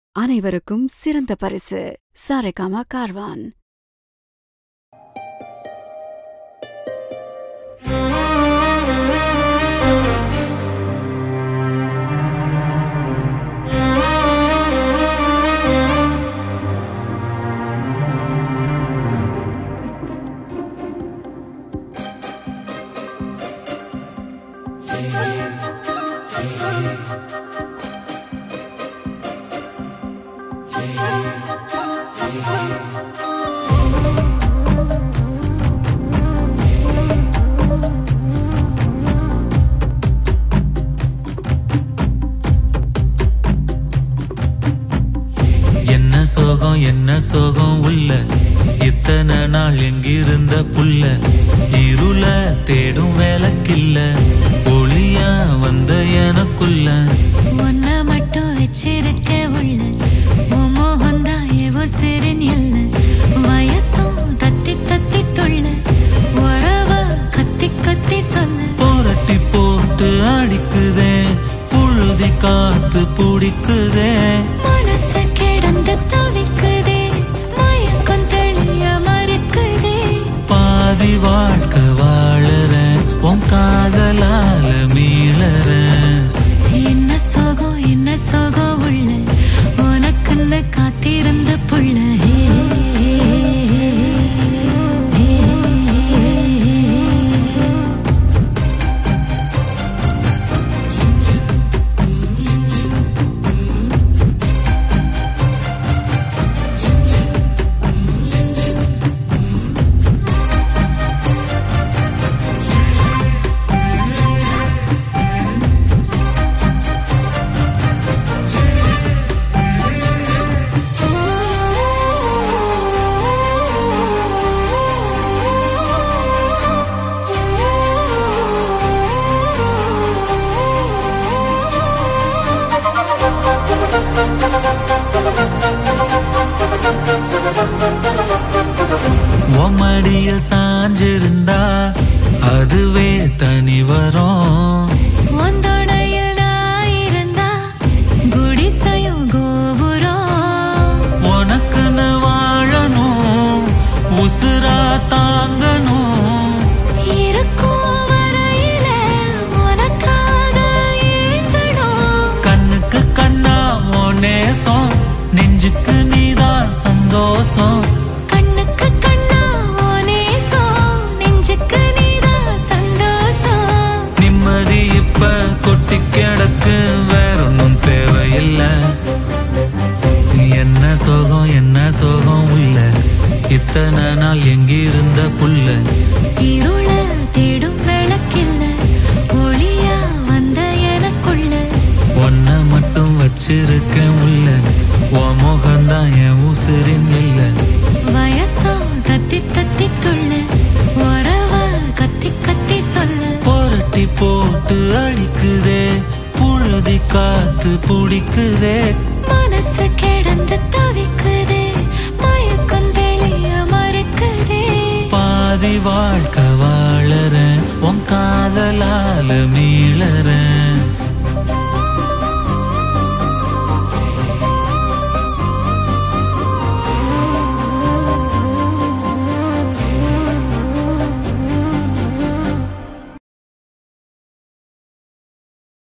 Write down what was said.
அனைவருக்கும் சிறந்த பரிசு சாரேகாமா கார்வான் என்ன சோகம் என்ன சோகம் உள்ள இத்தனை நாள் எங்கிருந்த புல்ல இருள தேடும் வேலைக்கில்ல ஒளியா வந்த எனக்குள்ள உன்னை மட்டும் வச்சிருக்க உள்ள உன் மோகம்தான் எவோ சிறின் இல்ல வயசும் தத்தி தத்தி தொள்ள உறவ கத்தி கத்தி சொல்ல போரட்டி போட்டு அடிக்குதே புழுதி காத்து பிடிக்குதே மனசு கிடந்து தவிக்குதே மயக்கம் தெளிய மறுக்குதே பாதி வாழ்க்கை வாழறேன் உன் காதலால மீளறேன் என்ன சோகம் என்ன சோகம் உள்ள உனக்குன்னு காத்திருந்த புள்ள உம்மடியில் சாஞ்சிருந்தா அதுவே தனி வரும் ஒந்தோணையில் நான் இருந்தா குடிசையும் கோபுரம் உனக்குன்னு வாழணும் உசுரா தாங்கணும் இருக்கும் வரையில உனக்காக ஏங்கணும் கண்ணுக்கு கண்ணா உன் நேசம் நெஞ்சுக்கு நீதான் சந்தோஷம் கண்ணுக்கு கண்ணா உன் நேசம், நெஞ்சுக்கு நீதான் சந்தோஷம் நிம்மதி இப்ப கொட்டி கிடக்கு வேற ஒன்றும் தேவையில்லை என்ன சோகம் என்ன சோகம் உள்ள இத்தனை நாள் எங்கிருந்த புல்ல இருள தேடும் விளக்கில்ல ஒளியா வந்த எனக்குள்ள ஒன்ன மட்டும் வச்சிருக்கேன் உள்ள உன் முகம்தான் என் உசிரின் இல்லை வயசோ தத்தி தத்தி துள்ள உறவ கத்தி கத்தி சொல்ல புரட்டி போட்டு அடிக்குதே புழுதி காத்து பிடிக்குதே மனசு கிடந்து தவிக்குதே மயக்கம் தெளிய மறுக்குதே பாதி வாழ்க்கை வாழறேன் உன் காதலால மீளறேன்